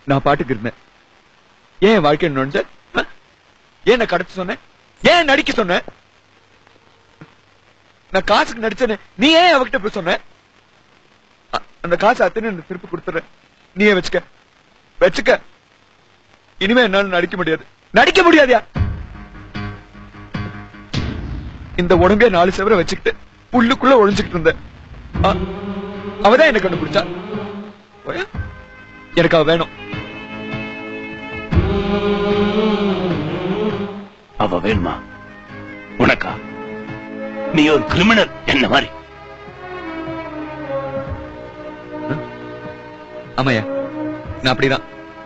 நான் பாட்டுக்கு இருந்தேன் ஏன் என் வாழ்க்கை நுழைஞ்ச ஆ? ஏன் நான் கடத்த சொன்னேன் ஏன் நடிக்க சொன்னேன் நான் காசுக்கு நடிச்சேன்னு நீ ஏன் அவகிட்ட போய் சொன்ன அ- அந்த காசு அத்தனை எனக்கு திருப்பி கொடுத்துறேன் நீயே வச்சுக்க வச்சுக்க இனிமே என்னால நடிக்க முடியாது நடிக்க முடியாதியா இந்த உடம்பே நாலு செவரை வச்சுக்கிட்டு புல்லுக்குள்ள ஒழிஞ்சுக்கிட்டு இருந்தேன் அ- அவதான் என்ன கண்டுபிடிச்சா போயா? எனக்கு அவ வேணும் அவ வேணுமா உனக்கா நீ ஒரு கிரிமினல் என்ன மாதிரி ஆமாயா நான் அப்படிதான்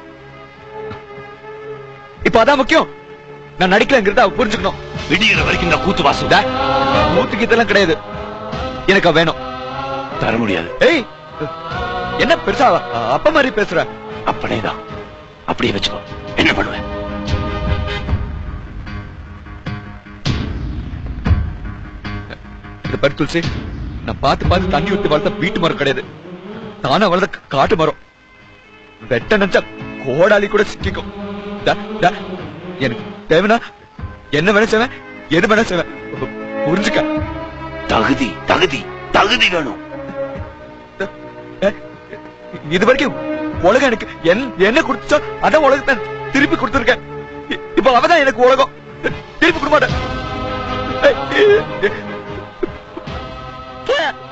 இப்ப அதான் முக்கியம் நான் நடிக்கலங்கிறத அவ புரிஞ்சுக்கணும் விடிகிற வரைக்கும் இந்த கூத்து வாசம் டா, மூத்துக்கு இதெல்லாம் கிடையாது எனக்கு அவ வேணும் தர முடியாது ஏய் என்ன பெருசா அ- அப்ப மாதிரி பேசுற அப்படியேதான் அப்படியே வச்சுக்கோ என்ன பண்ணுவேன் இந்த பரு துளசி நான் பார்த்து பார்த்து தண்ணி ஊத்தி வளர்த்த வீட்டு மரம் கிடையாது தானா வளர்ந்த கா- காட்டு மரம் வெட்ட நினைச்சா கோடாலி கூட சிக்கிக்கும் டா, டா, எனக்கு தேவைனா என்ன வேணா செய்வேன் எது வேணா செய்வேன் பு- புரிஞ்சுக்க தகுதி தகுதி தகுதி வேணும் ஏ, இது வரைக்கும் உலகம் எனக்கு என்- என்ன கொடுத்துச்சோ அதான் உலகத்தை திருப்பி கொடுத்துருக்கேன் இ- இப்ப அவதான் எனக்கு உலகம் திருப்பி கொடுக்க மாட்டேன் ஏய், ஏய், ஏய்.